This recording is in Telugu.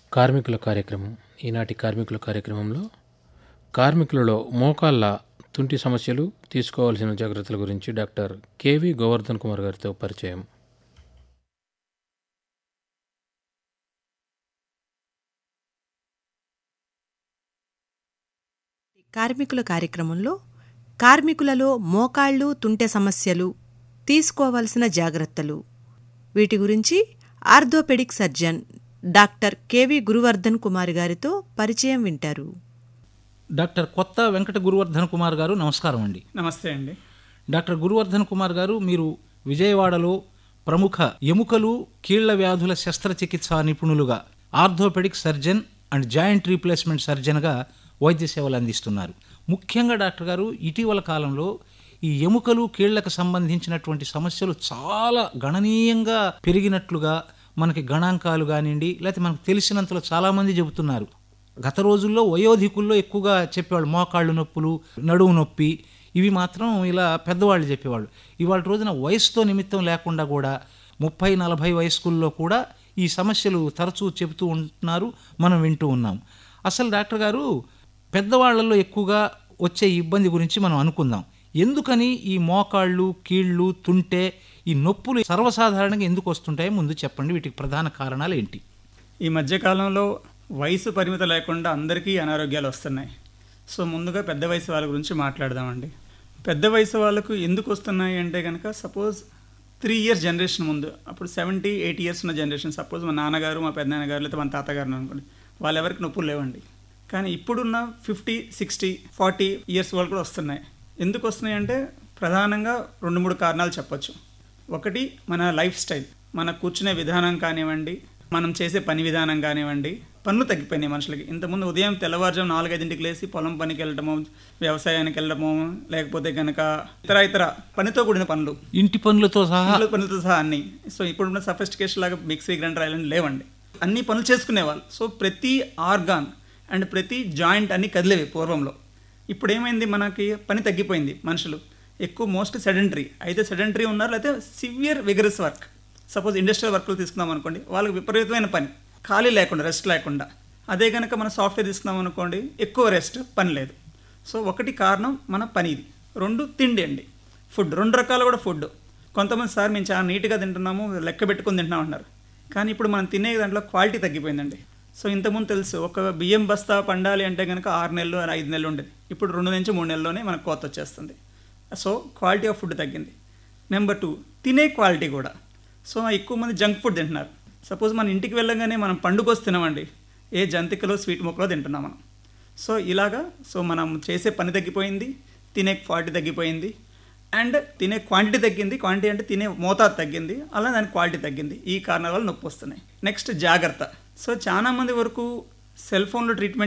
కార్మికుల కార్యక్రమం ఈనాటి కార్మికుల కార్యక్రమంలో కార్మికులలో మోకాళ్ళ తుంటి సమస్యలు తీసుకోవాల్సిన జాగ్రత్తల గురించి డాక్టర్ కేవి గోవర్ధన్ కుమార్ గారితో పరిచయం కార్మికుల కార్యక్రమంలో కార్మికులలో మోకాళ్ళు తుంటె సమస్యలు తీసుకోవలసిన జాగ్రత్తలు వీటి గురించి orthopaedic surgeon doctor K V Guruvardhan Kumar గారితో పరిచయం వింటారు డాక్టర్ కొత్త వెంకట గురువర్ధన్ కుమార్ గారు నమస్కారం అండి నమస్తే అండి డాక్టర్ గురువర్ధన్ కుమార్ గారు మీరు విజయవాడలో ప్రముఖ ఎముకలు కీళ్ల వ్యాధుల శస్త్రచికిత్సా నిపుణులుగా orthopaedic surgeon and joint replacement సర్జన్గా వైద్య సేవలు అందిస్తున్నారు ముఖ్యంగా డాక్టర్ గారు ఇటీవల కాలంలో ఈ ఎముకలు కీళ్లకు సంబంధించినటువంటి సమస్యలు చాలా గణనీయంగా పెరిగినట్లుగా మనకి గణాంకాలు కానివ్వండి లేకపోతే మనకు తెలిసినంతలో చాలామంది చెబుతున్నారు గత రోజుల్లో వయోధికుల్లో ఎక్కువగా చెప్పేవాళ్ళు మోకాళ్ళు నొప్పులు నడుము నొప్పి ఇవి మాత్రం ఇలా పెద్దవాళ్ళు చెప్పేవాళ్ళు ఇవాళ రోజున వయసుతో నిమిత్తం లేకుండా కూడా ముప్పై నలభై వయస్కుల్లో కూడా ఈ సమస్యలు తరచూ చెబుతూ ఉంటున్నారు మనం వింటూ ఉన్నాం అసలు డాక్టర్ గారు పెద్దవాళ్లలో ఎక్కువగా వచ్చే ఇబ్బంది గురించి మనం అనుకుందాం ఎందుకని ఈ మోకాళ్ళు కీళ్ళు తుంటే ఈ నొప్పులు సర్వసాధారణంగా ఎందుకు వస్తుంటాయో ముందు చెప్పండి వీటికి ప్రధాన కారణాలు ఏంటి ఈ మధ్యకాలంలో వయసు పరిమితి లేకుండా అందరికీ అనారోగ్యాలు వస్తున్నాయి సో ముందుగా పెద్ద వయసు వాళ్ళ గురించి మాట్లాడదామండి పెద్ద వయసు వాళ్ళకు ఎందుకు వస్తున్నాయి అంటే కనుక సపోజ్ త్రీ ఇయర్స్ జనరేషన్ ముందు అప్పుడు సెవెంటీ ఎయిట్ ఇయర్స్ ఉన్న జనరేషన్ సపోజ్ మా నాన్నగారు మా పెద్దనాన్నగారు లేదా మా తాతగారు అనుకోండి వాళ్ళు ఎవరికి నొప్పులు లేవండి కానీ ఇప్పుడున్న ఫిఫ్టీ సిక్స్టీ ఫార్టీ ఇయర్స్ వాళ్ళు కూడా వస్తున్నాయి ఎందుకు వస్తున్నాయి అంటే ప్రధానంగా రెండు మూడు కారణాలు చెప్పొచ్చు ఒకటి మన లైఫ్ స్టైల్ మన కూర్చునే విధానం కానివ్వండి మనం చేసే పని విధానం కానివ్వండి పనులు తగ్గిపోయినాయి మనుషులకి ఇంతకుముందు ఉదయం తెల్లవారుజాము నాలుగైదింటికి లేచి పొలం పనికి వెళ్ళడము వ్యవసాయానికి వెళ్ళడము లేకపోతే కనుక ఇతర ఇతర పనితో కూడిన పనులు ఇంటి పనులతో సహా ఇంట్లో పనులతో సహా అన్ని సో ఇప్పుడున్న సఫిస్టికేషన్ లాగా మిక్సీ గ్రైండర్ ఐలాండ్ లేవండి అన్ని పనులు చేసుకునేవాళ్ళు సో ప్రతి ఆర్గాన్ అండ్ ప్రతి జాయింట్ అన్ని కదిలేవి పూర్వంలో ఇప్పుడు ఏమైంది మనకి పని తగ్గిపోయింది మనుషులు ఎక్కువ మోస్ట్ సెడెంటరీ అయితే సెడెంటరీ ఉన్నారు లేకపోతే severe vigorous work suppose industrial వర్క్లు తీసుకుందాం అనుకోండి వాళ్ళకి విపరీతమైన పని ఖాళీ లేకుండా రెస్ట్ లేకుండా అదే కనుక మన సాఫ్ట్వేర్ తీసుకుందాం అనుకోండి ఎక్కువ రెస్ట్ పని లేదు సో ఒకటి కారణం మన పని ఇది రెండు తిండి అండి ఫుడ్ రెండు రకాలు కూడా ఫుడ్ కొంతమంది సార్ మేము చాలా నీట్గా తింటున్నాము లెక్క పెట్టుకొని తింటున్నాం అన్నారు కానీ ఇప్పుడు మనం తినే దాంట్లో క్వాలిటీ తగ్గిపోయిందండి సో ఇంతకుముందు తెలుసు ఒక బియ్యం బస్తా పండాలి అంటే కనుక ఆరు నెలలు ఐదు నెలలు ఉండేది ఇప్పుడు రెండు నుంచి మూడు నెలల్లోనే మనకు కోత వచ్చేస్తుంది సో క్వాలిటీ ఆఫ్ ఫుడ్ తగ్గింది నెంబర్ టూ తినే క్వాలిటీ కూడా సో ఎక్కువ మంది జంక్ ఫుడ్ తింటున్నారు సపోజ్ మన ఇంటికి వెళ్ళగానే మనం పండుకొసి తినమండి ఏ జంతికలో స్వీట్ ముక్కలో తింటున్నాం మనం సో ఇలాగా సో మనం చేసే పని తగ్గిపోయింది తినే క్వాలిటీ తగ్గిపోయింది అండ్ తినే క్వాంటిటీ తగ్గింది క్వాంటిటీ అంటే తినే మోతాదు తగ్గింది అలా దాని క్వాలిటీ తగ్గింది ఈ కారణాల వల్ల నొప్పి వస్తున్నాయి నెక్స్ట్ జాగ్రత్త సో చాలా మంది వరకు సెల్ ఫోన్లో ట్రీట్మెంట్